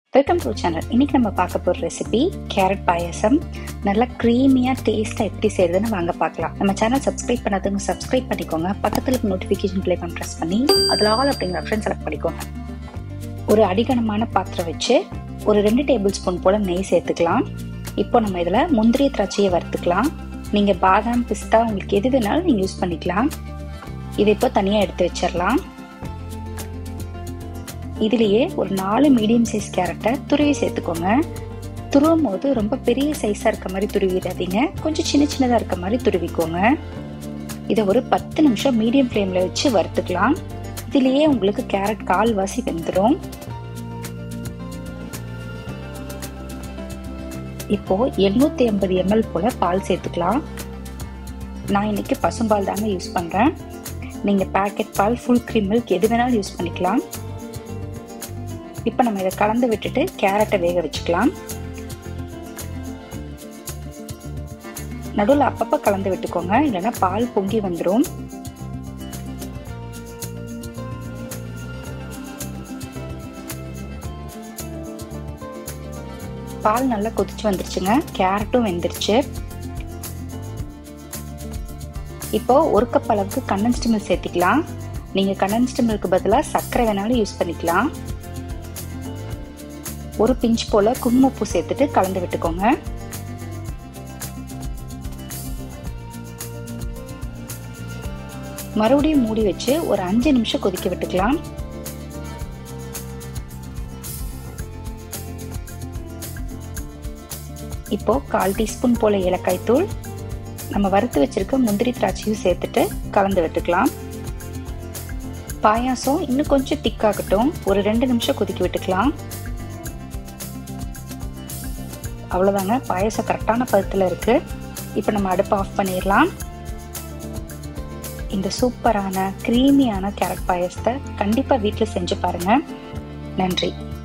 welcome to channel இன்னைக்கு நம்ம பார்க்க போகிற ரெசிபி கேரட் பாயாசம் நல்லா க்ரீமியாக டேஸ்ட்டாக எப்படி செய்யறதுன்னு வாங்க பார்க்கலாம் நம்ம சேனல் சப்ஸ்கிரைப் பண்ணாதவங்க சப்ஸ்கிரைப் பண்ணிக்கோங்க பக்கத்தில் இருக்க நோட்டிஃபிகேஷன் பிளே பண்ண ப்ரெஸ் பண்ணி அதில் ஆல் அப்படிங்கிற ஆப்ஷன் செலக்ட் பண்ணிக்கோங்க ஒரு அடிகனமான பாத்திரம் வச்சு ஒரு ரெண்டு டேபிள் ஸ்பூன் போல் நெய் சேர்த்துக்கலாம் இப்போ நம்ம இதில் முந்திரி திராட்சையை வறுத்துக்கலாம் நீங்கள் பாதாம் பிஸ்தா உங்களுக்கு எது வேணாலும் நீங்கள் யூஸ் பண்ணிக்கலாம் இதை இப்போ தனியாக எடுத்து வச்சிடலாம் இதுலேயே ஒரு நாலு மீடியம் சைஸ் கேரட்டை துருவி சேர்த்துக்கோங்க துருவும் போது ரொம்ப பெரிய சைஸாக இருக்க மாதிரி துருவிடாதீங்க கொஞ்சம் சின்ன சின்னதாக இருக்க மாதிரி துருவிக்கோங்க இதை ஒரு பத்து நிமிஷம் மீடியம் ஃப்ளேமில் வச்சு வறுத்துக்கலாம் இதுலேயே உங்களுக்கு கேரட் கால்வாசி வெந்துடும் இப்போ எழுநூத்தி ஐம்பது எம்எல் போல பால் சேர்த்துக்கலாம் நான் இன்னைக்கு பசும்பால் தாங்க யூஸ் பண்ணுறேன் நீங்கள் பேக்கெட் பால் ஃபுல் க்ரீம் மில்க் எது வேணாலும் யூஸ் பண்ணிக்கலாம் இப்போ நம்ம இதை கலந்து விட்டுட்டு கேரட்டை வேக வச்சுக்கலாம் நடுவில் அப்பப்போ கலந்து விட்டுக்கோங்க இல்லைன்னா பால் பொங்கி வந்துடும் பால் நல்லா கொதிச்சு வந்துருச்சுங்க கேரட்டும் வெந்துருச்சு இப்போ ஒரு கப் அளவுக்கு கண்டன்ஸ்டு மில்க் சேர்த்திக்கலாம் நீங்கள் கண்டன்ஸ்டு மில்க்கு பதிலாக சர்க்கரை வேணாலும் யூஸ் பண்ணிக்கலாம் ஒரு பிஞ்ச் போல குங்குமப்பூ சேர்த்துட்டு கலந்து விட்டுக்கோங்க மறுபடியும் மூடி வச்சு ஒரு அஞ்சு நிமிஷம் கொதிக்க விட்டுக்கலாம் இப்போ கால் டீஸ்பூன் போல ஏலக்காய் தூள் நம்ம வறுத்து வச்சிருக்க முந்திரி திராட்சையும் சேர்த்துட்டு கலந்து விட்டுக்கலாம் பாயாசம் இன்னும் கொஞ்சம் திக்காகட்டும் ஒரு ரெண்டு நிமிஷம் கொதிக்க விட்டுக்கலாம் அவ்வளோதாங்க பாயசம் கரெக்டான பதத்தில் இருக்குது இப்போ நம்ம அடுப்பை ஆஃப் பண்ணிடலாம் இந்த சூப்பரான க்ரீமியான கேரட் பாயசத்தை கண்டிப்பாக வீட்டில் செஞ்சு பாருங்கள் நன்றி